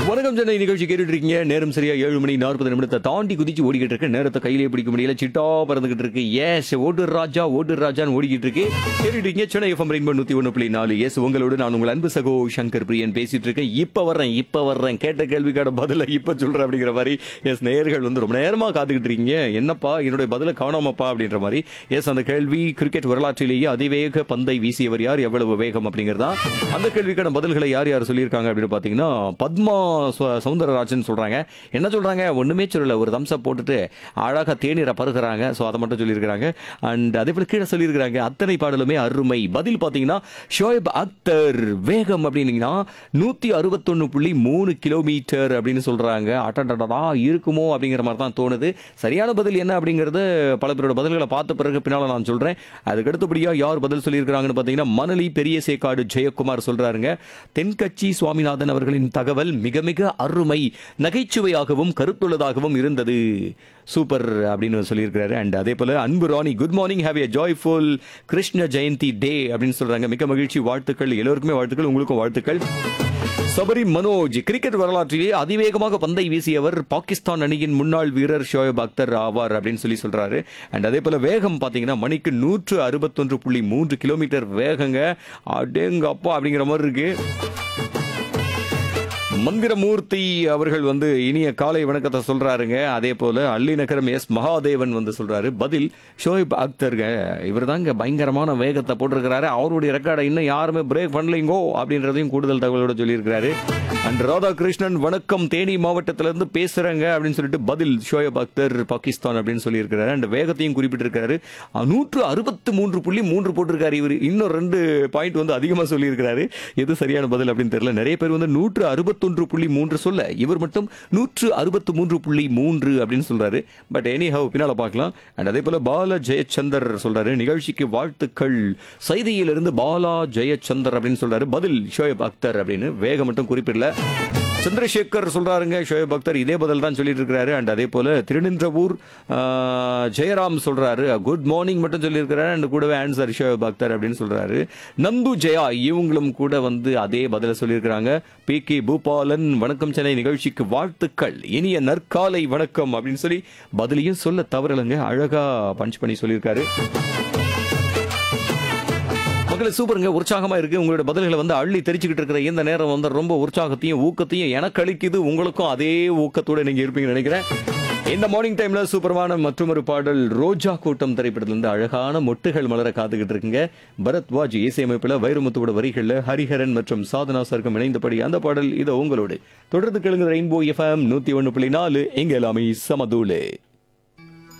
வணக்கம் சென்னை நிகழ்ச்சி கேட்டுட்டு இருக்கீங்க நேரம் சரியா ஏழு மணி நாற்பது நிமிடத்தை தாண்டி குதிச்சு ஓடிக்கிட்டு இருக்கு நேரத்தை கையிலே பிடிக்க முடியல சிட்டா பறந்துகிட்டு இருக்கு எஸ் ஓடு ராஜா ஓடு ராஜான்னு ஓடிக்கிட்டு இருக்கு கேட்டுட்டு இருக்கீங்க சென்னை எஃப்எம் ரெயின்போ நூத்தி ஒன்று புள்ளி நாலு எஸ் உங்களோடு நான் உங்கள் அன்பு சகோ சங்கர் பிரியன் பேசிட்டு இருக்கேன் இப்ப வர்றேன் இப்ப வர்றேன் கேட்ட கேள்விக்கான பதில இப்ப சொல்றேன் அப்படிங்கிற மாதிரி எஸ் நேயர்கள் வந்து ரொம்ப நேரமா காத்துக்கிட்டு இருக்கீங்க என்னப்பா என்னுடைய பதில காணாமப்பா அப்படின்ற மாதிரி எஸ் அந்த கேள்வி கிரிக்கெட் வரலாற்றிலேயே அதிவேக பந்தை வீசியவர் யார் எவ்வளவு வேகம் அப்படிங்கறதா அந்த கேள்விக்கான பதில்களை யார் யார் சொல்லியிருக்காங்க அப்படின்னு பாத்தீங்கன்னா பத்மா சௌ- சௌந்தரராஜன் சொல்றாங்க என்ன சொல்றாங்க ஒண்ணுமே சொல்லல ஒரு தம்ஸ் போட்டுட்டு அழகா தேநீரை பருகிறாங்க சோ அதை மட்டும் சொல்லியிருக்கிறாங்க அண்ட் அதே போல கீழே சொல்லியிருக்கிறாங்க அத்தனை பாடலுமே அருமை பதில் பாத்தீங்கன்னா ஷோயப் அக்தர் வேகம் அப்படின்னீங்கன்னா நூத்தி அறுபத்தொன்னு புள்ளி மூணு கிலோமீட்டர் அப்படின்னு சொல்றாங்க அட்டடடா இருக்குமோ அப்படிங்கிற மாதிரி தான் தோணுது சரியான பதில் என்ன அப்படிங்கறது பல பேரோட பதில்களை பார்த்த பிறகு பின்னால நான் சொல்றேன் அதுக்கு அடுத்தபடியா யார் பதில் சொல்லியிருக்கிறாங்கன்னு பாத்தீங்கன்னா மணலி பெரிய சேக்காடு ஜெயக்குமார் சொல்றாருங்க தென்கட்சி சுவாமிநாதன் அவர்களின் தகவல் மிக மிக அருமை நகைச்சுவையாகவும் கருத்துள்ளதாகவும் இருந்தது சூப்பர் அப்படின்னு சொல்லியிருக்கிறாரு அண்ட் அதே போல Anbu Rani good morning have a joyful Krishna Jayanthi day அப்படின்னு சொல்றாங்க மிக மகிழ்ச்சி வாழ்த்துக்கள் எல்லோருக்குமே வாழ்த்துக்கள் உங்களுக்கும் வாழ்த்துக்கள் சபரி மனோஜ் கிரிக்கெட் வரலாற்றிலே அதிவேகமாக பந்தை வீசியவர் பாகிஸ்தான் அணியின் முன்னாள் வீரர் ஷோயப் அக்தர் ஆவார் அப்படின்னு சொல்லி சொல்றாரு அண்ட் அதே போல வேகம் பாத்தீங்கன்னா மணிக்கு நூற்று அறுபத்தொன்று புள்ளி மூன்று கிலோமீட்டர் வேகங்க அடேங்க அப்பா அப்படிங்கிற மாதிரி இருக்கு மந்திரமூர்த்தி அவர்கள் வந்து இனிய காலை வணக்கத்தை சொல்றாருங்க அதே போல அள்ளி நகரம் எஸ் மகாதேவன் வந்து சொல்றாரு பதில் ஷோயப் அக்தர்ங்க இவர் தாங்க பயங்கரமான வேகத்தை போட்டிருக்கிறாரு அவருடைய ரெக்கார்டை இன்னும் யாருமே பிரேக் பண்ணலைங்கோ அப்படின்றதையும் கூடுதல் தகவலோட சொல்லியிருக்கிறாரு அண்ட் ராதாகிருஷ்ணன் வணக்கம் தேனி மாவட்டத்திலிருந்து பேசுறேங்க அப்படின்னு சொல்லிட்டு பதில் ஷோயப் அக்தர் பாகிஸ்தான் அப்படின்னு சொல்லியிருக்கிறாரு அண்ட் வேகத்தையும் குறிப்பிட்டிருக்கிறாரு நூற்று அறுபத்து மூன்று புள்ளி மூன்று போட்டிருக்காரு இவர் இன்னும் ரெண்டு பாயிண்ட் வந்து அதிகமா சொல்லியிருக்கிறாரு எது சரியான பதில் அப்படின்னு தெரியல நிறைய பேர் வந்து நூற்று அறுபத்தொன்று புள்ளி மூன்று சொல்ல இவர் மட்டும் நூற்று அறுபத்து மூன்று புள்ளி மூன்று அப்படின்னு சொல்றாரு பட் எனி ஹவ் பின்னால பார்க்கலாம் அண்ட் அதே போல பால ஜெயச்சந்தர் சொல்றாரு நிகழ்ச்சிக்கு வாழ்த்துக்கள் செய்தியிலிருந்து பாலா ஜெயச்சந்தர் அப்படின்னு சொல்றாரு பதில் ஷோயப் அக்தர் அப்படின்னு வேகம் மட்டும் குறிப்பிடல சந்திரசேகர் சொல்றாருங்க ஷோயப் அக்தர் இதே பதில் தான் சொல்லிட்டு இருக்காரு அண்ட் அதே போல திருநின்றவூர் ஆ, ஜெயராம் சொல்றாரு குட் மார்னிங் மட்டும் சொல்லியிருக்கிறாரு அண்ட் கூடவே ஆன்சர் ஷோயப் அக்தர் அப்படின்னு சொல்றாரு நந்து ஜெயா இவங்களும் கூட வந்து அதே பதில சொல்லியிருக்கிறாங்க பி கே பூபாலன் வணக்கம் சென்னை நிகழ்ச்சிக்கு வாழ்த்துக்கள் இனிய நற்காலை வணக்கம் அப்படின்னு சொல்லி பதிலையும் சொல்ல தவறலைங்க அழகா பஞ்ச் பண்ணி சொல்லியிருக்காரு மக்களே சூப்பருங்க உற்சாகமா இருக்கு உங்களோட பதில்களை வந்து அள்ளி தெரிச்சுக்கிட்டு இருக்கிற இந்த நேரம் வந்து ரொம்ப உற்சாகத்தையும் ஊக்கத்தையும் எனக்கு அளிக்குது உங்களுக்கும் அதே ஊக்கத்தோட நீங்க இருப்பீங்கன்னு நினைக்கிறேன் இந்த மார்னிங் டைம்ல சூப்பரமான மற்றொரு பாடல் ரோஜா கூட்டம் திரைப்படத்துல இருந்து அழகான மொட்டுகள் மலர காத்துக்கிட்டு இருக்குங்க பரத் வாஜ் இசையமைப்புல வைரமுத்துவோட வரிகள்ல ஹரிஹரன் மற்றும் சாதனா சர்க்கம் இணைந்தபடி அந்த பாடல் இது உங்களோடு தொடர்ந்து கேளுங்க ரெயின்போ எஃப்எம் நூத்தி ஒன்னு புள்ளி நாலு எங்க எல்லாமே சமதூளே